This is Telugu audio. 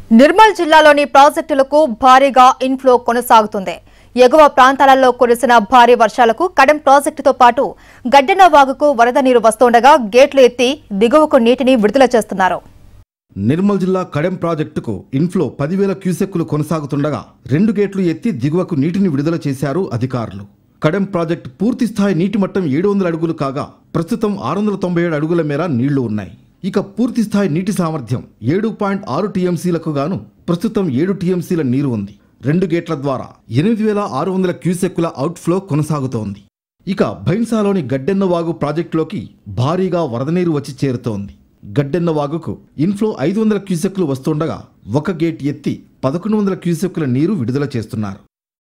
నిర్మల్ జిల్లాలోని ప్రాజెక్టులకు భారీగా ఇన్ఫ్లో కొనసాగుతుంది ఎగువ ప్రాంతాలలో కురిసిన భారీ వర్షాలకు కడెం ప్రాజెక్టుతో పాటు గడ్డెన వాగుకు వరద నీరు వస్తుండగా గేట్లు ఎత్తి దిగువకు నీటిని విడుదల చేస్తున్నారు నిర్మల్ జిల్లా కడెం ప్రాజెక్టుకు ఇన్ఫ్లో పదివేల క్యూసెక్కులు కొనసాగుతుండగా రెండు గేట్లు ఎత్తి దిగువకు నీటిని విడుదల చేశారు అధికారులు కడెం ప్రాజెక్టు పూర్తి స్థాయి నీటి మట్టం ఏడు వందల అడుగులు కాగా ప్రస్తుతం ఆరు వందల తొంభై ఏడు అడుగుల మేర నీళ్లు ఉన్నాయి ఇక పూర్తి స్థాయి నీటి సామర్థ్యం ఏడు పాయింట్ ఆరు టీఎంసీలకు గాను ప్రస్తుతం ఏడు టీఎంసీల నీరు ఉంది రెండు గేట్ల ద్వారా ఎనిమిది వేల ఆరు వందల క్యూసెక్కుల అవుట్ఫ్లో కొనసాగుతోంది ఇక భైన్సాలోని గడ్డెన్న వాగు ప్రాజెక్టులోకి భారీగా వరద నీరు వచ్చి చేరుతోంది గడ్డెన్న వాగుకు ఇన్ఫ్లో ఐదు వందల క్యూసెక్కులు వస్తుండగా ఒక గేట్ ఎత్తి పదకొండు వందల క్యూసెక్కుల నీరు విడుదల చేస్తున్నారు